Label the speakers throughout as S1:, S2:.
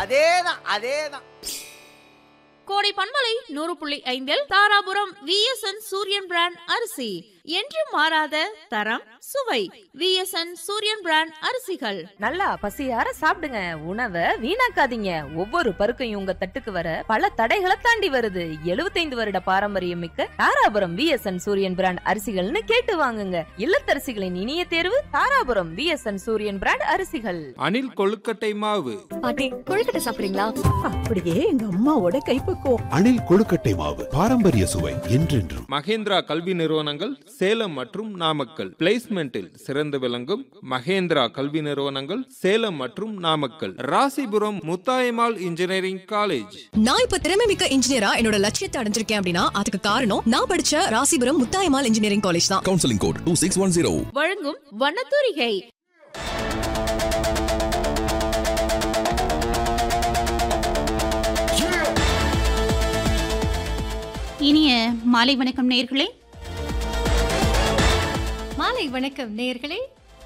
S1: அதேதான் அதேதான்
S2: கோடை பண்பலை நூறு புள்ளி ஐந்தில் தாராபுரம் விஎஸ்என் சூரியன் பிராண்ட் அரிசி என்று மாறாத தரம் சுவை விஎஸ்என் சூரியன் பிராண்ட் அரிசிகள்
S3: நல்லா பசியார சாப்பிடுங்க உணவை வீணாக்காதீங்க ஒவ்வொரு பருக்கையும் உங்க தட்டுக்கு வர பல தடைகளை தாண்டி வருது 75 வருட பாரம்பரியம் மிக்க தாராபுரம் விஎஸ்என் சூரியன் பிராண்ட் அரிசிகள்னு கேட்டு வாங்குங்க இல்லத்தரசிகளின் இனிய தேர்வு தாராபுரம் விஎஸ்என் சூரியன் பிராண்ட் அரிசிகள்
S4: அணில் கொழுக்கட்டை மாவு
S5: பாட்டி கொழுக்கட்டை சாப்பிடுறீங்களா
S6: அப்படியே எங்க அம்மாவோட கைப்பக்குவம்
S7: அணில் கொழுக்கட்டை மாவு பாரம்பரிய சுவை என்றென்றும்
S4: மகேந்திரா கல்வி நிறுவனங்கள் சேலம் மற்றும் நாமக்கல் பிளேஸ்மெண்டில் சிறந்து விளங்கும் மகேந்திரா கல்வி நிறுவனங்கள் சேலம் மற்றும் நாமக்கல் ராசிபுரம் முத்தாயம்மாள் இன்ஜினியரிங் காலேஜ்
S5: நான் இப்ப திறமை மிக்க இன்ஜினியரா என்னோட லட்சியத்தை அடைஞ்சிருக்கேன் அப்படின்னா அதுக்கு காரணம் நான் படிச்ச ராசிபுரம் முத்தாயமால் இன்ஜினியரிங் காலேஜ் தான்
S8: counseling code 2610.
S2: வழங்கும் வண்ணத்தூரிகை
S9: இனிய மாலை வணக்கம் நேயர்களே
S10: மாலை வணக்கம் நேயர்களே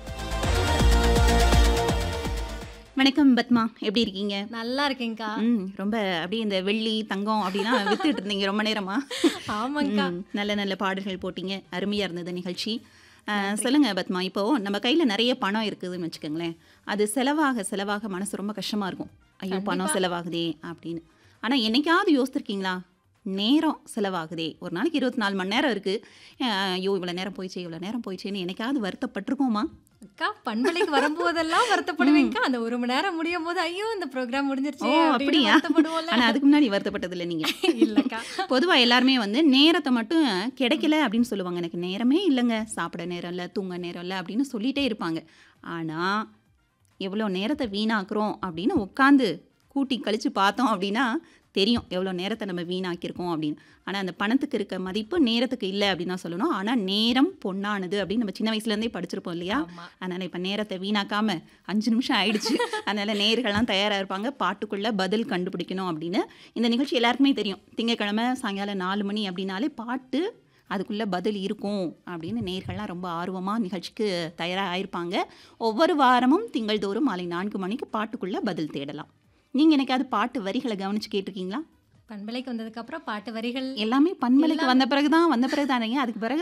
S9: வணக்கம் பத்மா எப்படி இருக்கீங்க
S10: நல்லா இருக்கேங்க்கா
S9: ம் ரொம்ப அப்படியே இந்த வெள்ளி தங்கம் அப்படிலாம் வித்துட்டு இருந்தீங்க ரொம்ப நேரமா
S10: ஆமாங்கக்கா
S9: ம், நல்ல நல்ல பாடல்கள் போட்டீங்க அருமையா இருந்தது நிகழ்ச்சி அஹ், சொல்லுங்க பத்மா இப்போ நம்ம கையில நிறைய பணம் இருக்குதுன்னு வச்சுக்கோங்களேன் அது செலவாக செலவாக மனசு ரொம்ப கஷ்டமா இருக்கும் ஐயோ பணம்
S10: கண்டிப்பா.
S9: செலவாகுதே அப்படின்னு ஆனா என்னைக்காவது யோசிச்சிருக்கீங்களா நேரம் செலவாகுதே ஒரு நாளைக்கு இருபத்தி நாலு மணி நேரம் இருக்கு அஹ், ஐயோ இவ்வளோ நேரம் போயிடுச்சு இவ்வளோ நேரம் போயிடுச்சேன்னு என்னைக்காவது வருத்தப்பட்டிருக்கோமா
S10: அக்கா பண்பலைக்கு வரும்போதெல்லாம் வருத்தப்படுவேங்க்கா அந்த ஒரு மணி நேரம் முடியும் போது ஐயோ இந்த ப்ரோக்ராம்
S9: ஓ
S10: முடிஞ்சிருச்சு
S9: அப்படியா ஆனா அதுக்கு முன்னாடி வருத்தப்பட்டது இல்லை நீங்க
S10: இல்லக்கா
S9: பொதுவா எல்லாருமே வந்து நேரத்தை மட்டும் கிடைக்கல அப்படின்னு சொல்லுவாங்க எனக்கு நேரமே இல்லைங்க சாப்பிட நேரம் இல்லை தூங்க நேரம் இல்லை அப்படின்னு சொல்லிட்டே இருப்பாங்க ஆனா எவ்வளோ நேரத்தை வீணாக்குறோம் அப்படின்னு உட்காந்து கூட்டி கழிச்சு பார்த்தோம் அப்படின்னா தெரியும் எவ்வளோ நேரத்தை நம்ம வீணாக்கியிருக்கோம் அப்படின்னு ஆனால் அந்த பணத்துக்கு இருக்க மதிப்பு நேரத்துக்கு இல்லை அப்படின்னு தான் சொல்லணும் ஆனால் நேரம் பொண்ணானது அப்படின்னு நம்ம சின்ன வயசுலேருந்தே படிச்சிருப்போம் இல்லையா
S10: ஆமா
S9: அதனால் இப்போ நேரத்தை வீணாக்காம அஞ்சு நிமிஷம் ஆயிடுச்சு அதனால் நேர்கள்லாம் தயாராக இருப்பாங்க பாட்டுக்குள்ளே பதில் கண்டுபிடிக்கணும் அப்படின்னு இந்த நிகழ்ச்சி எல்லாருக்குமே தெரியும் திங்கக்கிழமை சாயங்காலம் நாலு மணி அப்படின்னாலே பாட்டு அதுக்குள்ளே பதில் இருக்கும் அப்படின்னு நேர்கள்லாம் ரொம்ப ஆர்வமாக நிகழ்ச்சிக்கு தயாராக ஆயிருப்பாங்க ஒவ்வொரு வாரமும் திங்கள்தோறும் மாலை நான்கு மணிக்கு பாட்டுக்குள்ளே பதில் தேடலாம் நீங்கள் எனக்காவது பாட்டு வரிகளை கவனிச்சு கேட்டிருக்கீங்களா
S10: பண்பலைக்கு வந்ததுக்கு அப்புறம் பாட்டு வரிகள்
S9: எல்லாமே பன்மலைக்கு
S10: எல்லாமே.
S9: வந்த பிறகு தான் வந்த பிறகு தானே அதுக்கு பிறகு